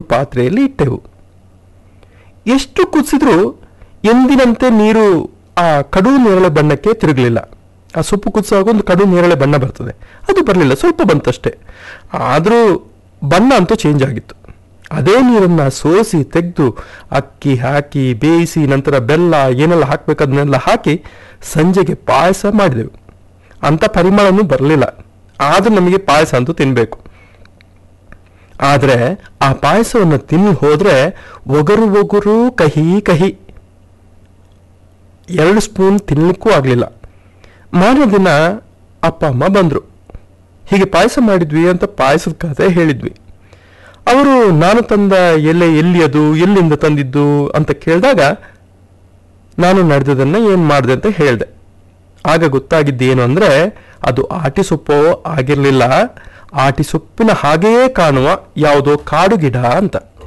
ಪಾತ್ರೆಯಲ್ಲಿ ಇಟ್ಟೆವು ಎಷ್ಟು ಕುದಿಸಿದ್ರೂ ಎಂದಿನಂತೆ ನೀರು ಆ ಕಡು ನೇರಳೆ ಬಣ್ಣಕ್ಕೆ ತಿರುಗಲಿಲ್ಲ ಆ ಸೊಪ್ಪು ಕುದಿಸುವಾಗ ಒಂದು ಕಡು ನೇರಳೆ ಬಣ್ಣ ಬರ್ತದೆ ಅದು ಬರಲಿಲ್ಲ ಸ್ವಲ್ಪ ಬಂತಷ್ಟೇ ಆದರೂ ಬಣ್ಣ ಅಂತೂ ಚೇಂಜ್ ಆಗಿತ್ತು ಅದೇ ನೀರನ್ನು ಸೋಸಿ ತೆಗೆದು ಅಕ್ಕಿ ಹಾಕಿ ಬೇಯಿಸಿ ನಂತರ ಬೆಲ್ಲ ಏನೆಲ್ಲ ಹಾಕಬೇಕು ಅದನ್ನೆಲ್ಲ ಹಾಕಿ ಸಂಜೆಗೆ ಪಾಯಸ ಮಾಡಿದೆವು ಅಂಥ ಪರಿಮಳನೂ ಬರಲಿಲ್ಲ ಆದರೂ ನಮಗೆ ಪಾಯಸ ಅಂತೂ ತಿನ್ನಬೇಕು ಆದರೆ ಆ ಪಾಯಸವನ್ನು ತಿನ್ನಿ ಹೋದರೆ ಒಗರು ಒಗರು ಕಹಿ ಕಹಿ ಎರಡು ಸ್ಪೂನ್ ತಿನ್ನಲಿಕ್ಕೂ ಆಗಲಿಲ್ಲ ಮಾರನೇ ದಿನ ಅಪ್ಪ ಅಮ್ಮ ಬಂದರು ಹೀಗೆ ಪಾಯಸ ಮಾಡಿದ್ವಿ ಅಂತ ಪಾಯಸದ ಕಥೆ ಹೇಳಿದ್ವಿ ಅವರು ನಾನು ತಂದ ಎಲೆ ಎಲ್ಲಿ ಅದು ಎಲ್ಲಿಂದ ತಂದಿದ್ದು ಅಂತ ಕೇಳಿದಾಗ ನಾನು ನಡೆದದನ್ನು ಏನು ಮಾಡಿದೆ ಅಂತ ಹೇಳಿದೆ ಆಗ ಗೊತ್ತಾಗಿದ್ದೇನು ಅಂದರೆ ಅದು ಆಟಿ ಸೊಪ್ಪು ಆಗಿರಲಿಲ್ಲ ಆಟಿ ಸೊಪ್ಪಿನ ಹಾಗೆಯೇ ಕಾಣುವ ಯಾವುದೋ ಕಾಡು ಗಿಡ ಅಂತ